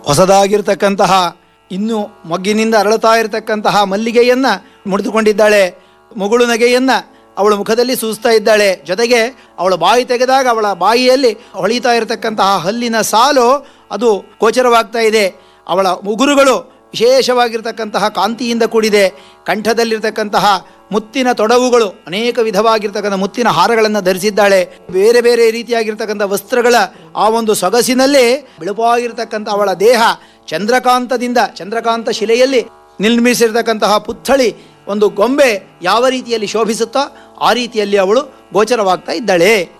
ಹೊಸದಾಗಿರ್ತಕ್ಕಂತಹ ಇನ್ನು ಮೊಗ್ಗಿನಿಂದ ಅರಳುತ್ತಾ ಇರತಕ್ಕಂತಹ ಮಲ್ಲಿಗೆಯನ್ನ ಮುಡಿದುಕೊಂಡಿದ್ದಾಳೆ ಮುಗುಳು ನಗೆಯನ್ನ ಅವಳ ಮುಖದಲ್ಲಿ ಸೂಸ್ತಾ ಇದ್ದಾಳೆ ಜೊತೆಗೆ ಅವಳ ಬಾಯಿ ತೆಗೆದಾಗ ಅವಳ ಬಾಯಿಯಲ್ಲಿ ಹೊಳಿತಾ ಇರತಕ್ಕಂತಹ ಹಲ್ಲಿನ ಸಾಲು ಅದು ಗೋಚರವಾಗ್ತಾ ಇದೆ ಅವಳ ಉಗುರುಗಳು ವಿಶೇಷವಾಗಿರ್ತಕ್ಕಂತಹ ಕಾಂತಿಯಿಂದ ಕೂಡಿದೆ ಕಂಠದಲ್ಲಿರ್ತಕ್ಕಂತಹ ಮುತ್ತಿನ ತೊಡವುಗಳು ಅನೇಕ ವಿಧವಾಗಿರ್ತಕ್ಕಂಥ ಮುತ್ತಿನ ಹಾರಗಳನ್ನು ಧರಿಸಿದ್ದಾಳೆ ಬೇರೆ ಬೇರೆ ರೀತಿಯಾಗಿರ್ತಕ್ಕಂಥ ವಸ್ತ್ರಗಳ ಆ ಒಂದು ಸೊಗಸಿನಲ್ಲಿ ಬಿಳುಪಾಗಿರ್ತಕ್ಕಂಥ ಅವಳ ದೇಹ ಚಂದ್ರಕಾಂತದಿಂದ ಚಂದ್ರಕಾಂತ ಶಿಲೆಯಲ್ಲಿ ನಿರ್ಮಿಸಿರ್ತಕ್ಕಂತಹ ಪುತ್ಥಳಿ ಒಂದು ಗೊಂಬೆ ಯಾವ ರೀತಿಯಲ್ಲಿ ಶೋಭಿಸುತ್ತೋ ಆ ರೀತಿಯಲ್ಲಿ ಅವಳು ಗೋಚರವಾಗ್ತಾ ಇದ್ದಾಳೆ